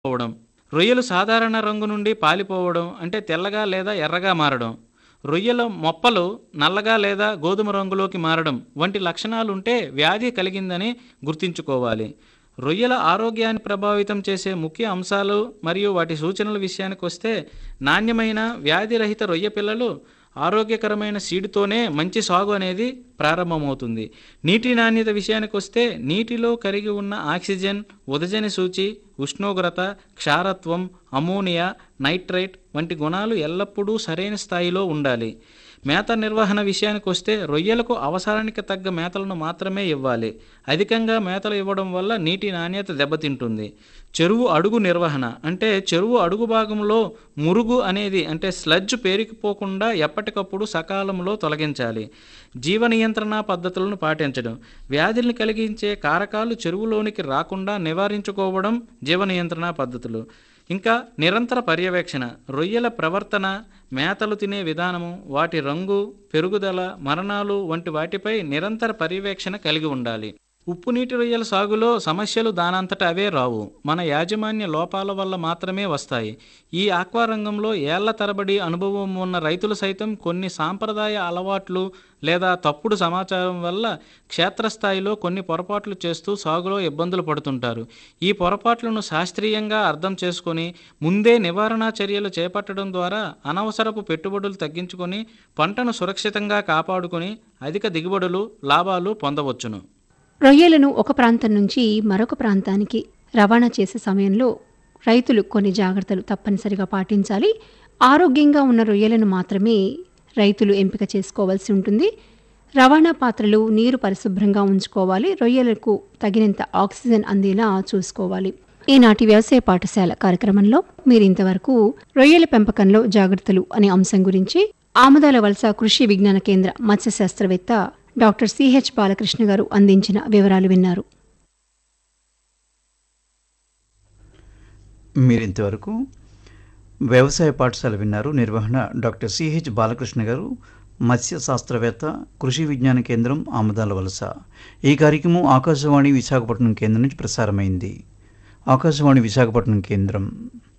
పోవడం రొయ్యలు సాధారణ రంగు నుండి పాలిపోవడం అంటే తెల్లగా లేదా ఎర్రగా మారడం రొయ్యల మొప్పలు నల్లగా లేదా గోధుమ రంగులోకి మారడం వంటి లక్షణాలుంటే వ్యాధి కలిగిందని గుర్తుంచుకోవాలి రొయ్యల ఆరోగ్యాన్ని ప్రభావితం చేసే ముఖ్య అంశాలు మరియు వాటి సూచనల విషయానికి వస్తే నాణ్యమైన వ్యాధిరహిత రొయ్య పిల్లలు ఆరోగ్యకరమైన సీడుతోనే మంచి సాగు అనేది ప్రారంభమవుతుంది నీటి నాణ్యత విషయానికి వస్తే నీటిలో కరిగి ఉన్న ఆక్సిజన్ ఉదజని సూచి ఉష్ణోగ్రత క్షారత్వం అమోనియా నైట్రైట్ వంటి గుణాలు ఎల్లప్పుడూ సరైన స్థాయిలో ఉండాలి మేత నిర్వహణ విషయానికి వస్తే రొయ్యలకు అవసరానికి తగ్గ మేతలను మాత్రమే ఇవ్వాలి అధికంగా మేతలు ఇవ్వడం వల్ల నీటి నాణ్యత దెబ్బతింటుంది చెరువు అడుగు నిర్వహణ అంటే చెరువు అడుగు భాగంలో మురుగు అనేది అంటే స్లడ్జ్ పేరుకుపోకుండా ఎప్పటికప్పుడు సకాలంలో తొలగించాలి జీవ నియంత్రణ పద్ధతులను పాటించడం వ్యాధుల్ని కలిగించే కారకాలు చెరువులోనికి రాకుండా నివారించుకోవడం జీవ నియంత్రణ పద్ధతులు ఇంకా నిరంతర పర్యవేక్షణ రొయ్యల ప్రవర్తన మేతలు తినే విధానము వాటి రంగు పెరుగుదల మరణాలు వంటి వాటిపై నిరంతర పర్యవేక్షణ కలిగి ఉండాలి ఉప్పు నీటి రొయ్యల సాగులో సమస్యలు దానంతట అవే రావు మన యాజమాన్య లోపాల వల్ల మాత్రమే వస్తాయి ఈ ఆక్వా రంగంలో ఏళ్ల తరబడి అనుభవం ఉన్న రైతులు సైతం కొన్ని సాంప్రదాయ అలవాట్లు లేదా తప్పుడు సమాచారం వల్ల క్షేత్రస్థాయిలో కొన్ని పొరపాట్లు చేస్తూ సాగులో ఇబ్బందులు పడుతుంటారు ఈ పొరపాట్లను శాస్త్రీయంగా అర్థం చేసుకొని ముందే నివారణ చర్యలు చేపట్టడం ద్వారా అనవసరపు పెట్టుబడులు తగ్గించుకొని పంటను సురక్షితంగా కాపాడుకొని అధిక దిగుబడులు లాభాలు పొందవచ్చును రొయ్యలను ఒక ప్రాంతం నుంచి మరొక ప్రాంతానికి రవాణా చేసే సమయంలో రైతులు కొన్ని జాగ్రత్తలు తప్పనిసరిగా పాటించాలి ఆరోగ్యంగా ఉన్న రొయ్యలను మాత్రమే రైతులు ఎంపిక చేసుకోవాల్సి ఉంటుంది రవాణా పాత్రలు నీరు పరిశుభ్రంగా ఉంచుకోవాలి రొయ్యలకు తగినంత ఆక్సిజన్ అందేలా చూసుకోవాలి ఈనాటి వ్యవసాయ పాఠశాల కార్యక్రమంలో మీరు ఇంతవరకు రొయ్యల పెంపకంలో జాగ్రత్తలు అనే అంశం గురించి ఆమదాల వలస కృషి విజ్ఞాన కేంద్ర మత్స్య శాస్త్రవేత్త డాక్టర్ సిహెచ్ బాలకృష్ణ గారు అందించిన వివరాలు విన్నారు మీరింతవరకు వ్యవసాయ పాఠశాల విన్నారు నిర్వహణ డాక్టర్ సిహెచ్ బాలకృష్ణ గారు మత్స్య శాస్త్రవేత్త కృషి విజ్ఞాన కేంద్రం ఆమదాల వలస ఈ కార్యక్రమం ఆకాశవాణి విశాఖపట్నం కేంద్రం నుంచి ప్రసారమైంది ఆకాశవాణి విశాఖపట్నం కేంద్రం